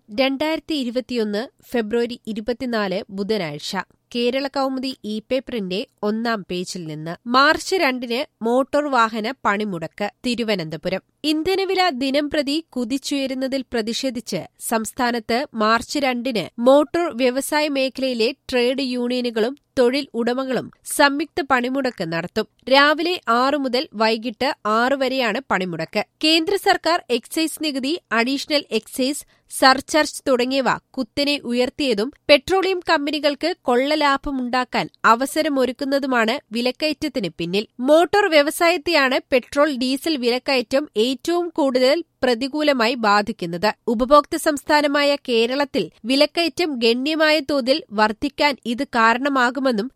രണ്ടായിരത്തി ഇരുപത്തിയൊന്ന് ഫെബ്രുവരി ഇരുപത്തിനാല് ബുധനാഴ്ച കേരള കൗമുദി ഇ പേപ്പറിന്റെ ഒന്നാം പേജിൽ നിന്ന് മാർച്ച് രണ്ടിന് മോട്ടോർ വാഹന പണിമുടക്ക് തിരുവനന്തപുരം ഇന്ധനവില ദിനംപ്രതി കുതിച്ചുയരുന്നതിൽ പ്രതിഷേധിച്ച് സംസ്ഥാനത്ത് മാർച്ച് രണ്ടിന് മോട്ടോർ വ്യവസായ മേഖലയിലെ ട്രേഡ് യൂണിയനുകളും തൊഴിൽ ഉടമകളും സംയുക്ത പണിമുടക്ക് നടത്തും രാവിലെ ആറു മുതൽ വൈകിട്ട് ആറു വരെയാണ് പണിമുടക്ക് കേന്ദ്ര സർക്കാർ എക്സൈസ് നികുതി അഡീഷണൽ എക്സൈസ് സർചാർജ് തുടങ്ങിയവ കുത്തനെ ഉയർത്തിയതും പെട്രോളിയം കമ്പനികൾക്ക് കൊള്ളലാഭമുണ്ടാക്കാൻ അവസരമൊരുക്കുന്നതുമാണ് വിലക്കയറ്റത്തിന് പിന്നിൽ മോട്ടോർ വ്യവസായത്തെയാണ് പെട്രോൾ ഡീസൽ വിലക്കയറ്റം ഏറ്റവും കൂടുതൽ പ്രതികൂലമായി ബാധിക്കുന്നത് ഉപഭോക്തൃ സംസ്ഥാനമായ കേരളത്തിൽ വിലക്കയറ്റം ഗണ്യമായ തോതിൽ വർദ്ധിക്കാൻ ഇത് കാരണമാകുമെന്നും